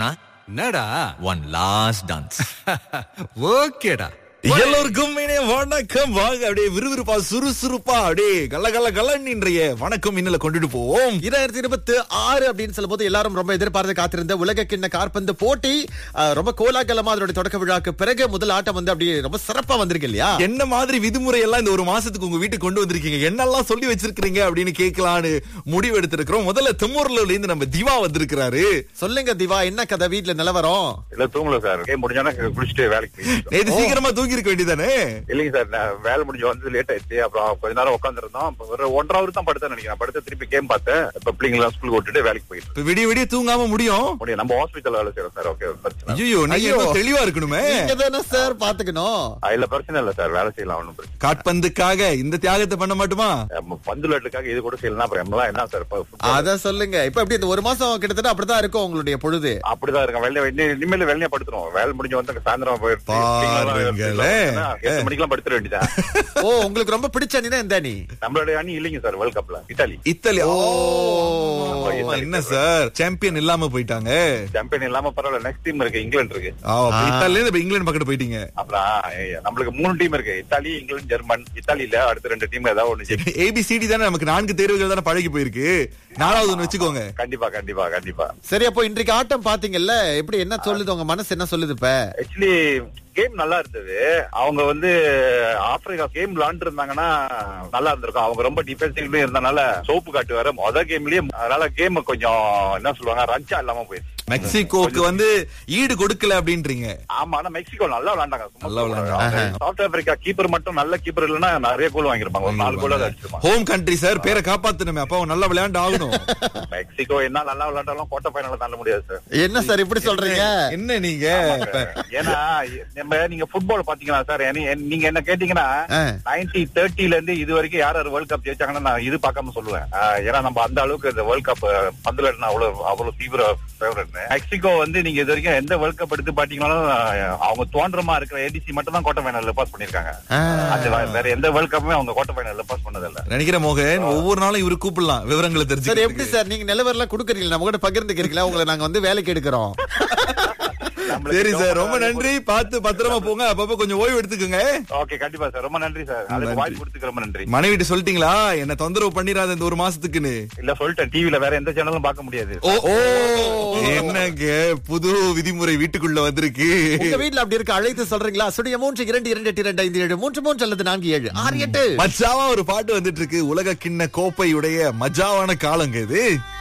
சொன்னா என்னடா one last dance ஓகேடா எல்லோருக்கும் இனிய வணக்கம் வாங்க அப்படியே விறுவிறுப்பா சுறுசுறுப்பா அப்படியே கல்ல கல்ல கலன் இன்றைய வணக்கம் இன்னல கொண்டுட்டு போவோம் இரண்டாயிரத்தி இருபத்தி ஆறு அப்படின்னு சொல்லும் போது எல்லாரும் ரொம்ப எதிர்பார்த்து காத்திருந்த உலக கிண்ண காற்பந்து போட்டி அஹ், ரொம்ப கோலாகலமா அதனுடைய தொடக்க விழாக்கு பிறகு முதல் ஆட்டம் வந்து அப்படியே ரொம்ப சிறப்பா வந்திருக்கு இல்லையா என்ன மாதிரி விதிமுறை எல்லாம் இந்த ஒரு மாசத்துக்கு உங்க வீட்டுக்கு கொண்டு வந்திருக்கீங்க என்னெல்லாம் சொல்லி வச்சிருக்கீங்க அப்படின்னு கேட்கலான்னு முடிவு எடுத்திருக்கிறோம் முதல்ல தெம்மூர்ல இருந்து நம்ம திவா வந்திருக்கிறாரு சொல்லுங்க திவா என்ன கதை வீட்ல நிலவரம் இல்ல தூங்கல சார் கேம் முடிஞ்சோன்னா குளிச்சுட்டு வேலைக்கு போயிட்டோம். நேத்து சீக்கிரமா தூங்கி இருக்க வேண்டியதானே இல்லைங்க சார் நான் வேலை முடிஞ்சு வந்து லேட் ஆயிடுச்சு அப்புறம் கொஞ்ச நேரம் உட்காந்துருந்தோம் ஒரு ஒன்றரை ஹவர் தான் படுத்தேன் நினைக்கிறேன் படுத்து திருப்பி கேம் பார்த்தேன் இப்ப பிள்ளைங்களாம் ஸ்கூலுக்கு விட்டுட்டு வேலைக்கு போயிட்டு இப்ப விடிய விடிய தூங்காம முடியும் முடியும் நம்ம ஹாஸ்பிட்டல் வேலை செய்யறோம் சார் ஓகே பிரச்சனை இல்ல. ஐயோ நீங்க ஐயோ. இன்னும் தெளிவா இருக்கணுமே நீங்க தானே சார் பாத்துக்கணும் ஆ, இல்ல பிரச்சனை இல்ல சார் வேலை செய்யலாம் ஒண்ணும் பிரச்சனை காட்பந்துக்காக இந்த தியாகத்தை பண்ண மாட்டுமா நம்ம பந்து விளையாட்டுக்காக இது கூட செய்யலாம் அப்புறம் எல்லாம் என்ன சார் இப்ப football அத சொல்லுங்க இப்ப எப்படி இந்த ஒரு மாசம் கிட்டத்தட்ட அப்படிதான் இருக்கும் உங்களுடைய பொழுது அப்படிதான் இருக்கும் வெளில வெளில- இனிமேல் வெளியே படுத்துருவோம் வேலை முடிஞ்சு வந்து சாயந்தரம் போயிட்டு பாருங்களே. எட்டு மணிக்கெல்லாம் படுத்துட வேண்டியதான் ஓ உங்களுக்கு ரொம்ப பிடிச்ச அணி தான் எந்த அணி நம்மளுடைய அணி இல்லைங்க சார் வேர்ல்ட் கப்ல இத்தாலி இத்தாலி ஓ ஆமா, என்ன சார் சாம்பியன் இல்லாம போயிட்டாங்க சாம்பியன் இல்லாம பரவாயில்ல நெக்ஸ்ட் டீம் இருக்கு இங்கிலாந்து இருக்கு ஆ, அப்ப இத்தாலில இருந்து இப்ப இங்கிலாந்து பக்கத்து போயிட்டீங்க அப்புறம் ஏய், நம்மளுக்கு மூணு டீம் இருக்கு இத்தாலி இங்கிலாந்து ஜெர்மன் இத்தாலியில அடுத்த ரெண்டு டீம் ஏதாவது ஒண்ணு ஜெயிக்கும். ஏபிசிடி தானே நமக்கு நான்கு தேர்வுகள் தானே பழகி போயிருக்கு நாலாவது ஒண்ணு வச்சுக்கோங்க கண்டிப்பா கண்டிப்பா கண்டிப்பா சரி அப்போ இன்றைக்கு ஆட்டம் பாத்தீங்கல்ல எப்படி என்ன சொல்லுது உங்க மனசு என்ன சொல்லுது இப்ப ஆக்சுவலி கேம் நல்லா இருந்தது அவங்க வந்து ஆப்பிரிக்கா கேம் விளாண்டு இருந்தாங்கன்னா நல்லா இருந்திருக்கும் அவங்க ரொம்ப டிஃபென்சிவ்லயும் இருந்தனால சோப்பு காட்டு வேற மொத கேம்லயே அதனால கேம் கொஞ்சம் என்ன சொல்லுவாங்க ரஞ்சா இல்லாம போயிடுச்சு மெக்சிகோக்கு வந்து ஈடு கொடுக்கல அப்படின்றீங்க ஆமா ஆனா மெக்சிகோ நல்லா விளாண்டாங்க நல்லா விளையாண்டாங்க. சவுத் ஆப்பிரிக்கா கீப்பர் மட்டும் நல்ல கீப்பர் இல்லைன்னா நிறைய கோல் வாங்கிருப்பாங்க ஒரு நாலு கோல் அடிச்சிருப்பாங்க ஹோம் கண்ட்ரி சார் பேரை காப்பாத்தணுமே அப்ப அவன் நல்லா விளையாண்டு ஆகணும் மெக்சிகோ என்ன நல்லா விளையாண்டாலும் கோட்டை ஃபைனல தாண்ட முடியாது சார் என்ன சார் இப்படி சொல்றீங்க என்ன நீங்க இப்ப ஏன்னா நம்ம நீங்க ஃபுட்பால் பாத்தீங்கன்னா சார் எனி- என்- நீங்க என்ன கேட்டீங்கன்னா ஆ. நைன்டி தேர்ட்டில இருந்து இது வரைக்கும் யார் யார் வேர்ல்ட் கப் ஜெயிச்சாங்கன்னு நான் இது பார்க்காம சொல்லுவேன் ஆ, ஏன்னா நம்ம அந்த அளவுக்கு இந்த வேர்ல்ட் கப் பந்துல அவ்வளவு அவ்வளவு தீவிர ஃபேவரட் மெக்சிகோ வந்து நீங்க இது வரைக்கும் எந்த வேர்ல்ட் கப் எடுத்து பாத்தீங்கன்னாலும் ஆ, அவங்க தோன்றமா இருக்கிற ஏடிசி மட்டும் தான் கோட்டை ஃபைனல்ல பாஸ் பண்ணிருக்காங்க ஆ. அது வே- வேற எந்த வேர்ல்ட் கப்புமே அவங்க கோட்டை ஃபைனல்ல பாஸ் பண்ணதில்ல நினைக்கிறேன் மோகன் ஒவ்வொரு நாளும் இவரு கூப்பிடலாம் விவரங்களை சரி எப்படி தெரிஞ்சு சார் நீங்க நிலவரம் எல்லாம் கொடுக்குறீங்களா நம்ம கூட பகிர்ந்துக்கிறீங்களா உங்களை நாங்க வந்து வேலைக்கு எடுக்கிறோம் நம்மளுக்கு சரி சார் ரொம்ப கவர்மெண்ட் நன்றி பார்த்து பத்திரமா போங்க அப்பப்ப கொஞ்சம் ஓய்வு எடுத்துக்கோங்க ஓகே கண்டிப்பா சார் ரொம்ப நன்றி சார் அதுக்கு வாய்ப்பு கொடுத்துக்கு ரொம்ப நன்றி மனைவிட்டு சொல்லிட்டீங்களா என்ன தொந்தரவு பண்ணிராத இந்த ஒரு மாசத்துக்குன்னு இல்ல சொல்லிட்டேன் டிவில வேற எந்த சேனலும் பார்க்க முடியாது ஓ ஓ என்னங்க புது விதிமுறை வீட்டுக்குள்ள வந்திருக்கு உங்க வீட்ல அப்படி இருக்கு அழைத்து சொல்றீங்களா சுடிய மூன்று இரண்டு இரண்டு எட்டு இரண்டு ஐந்து ஏழு மூன்று மூன்று அல்லது நான்கு ஏழு ஆறு எட்டு மஜாவா ஒரு பாட்டு வந்துட்டு இருக்கு உலக கிண்ண கோப்பையுடைய மஜாவான காலங்க இது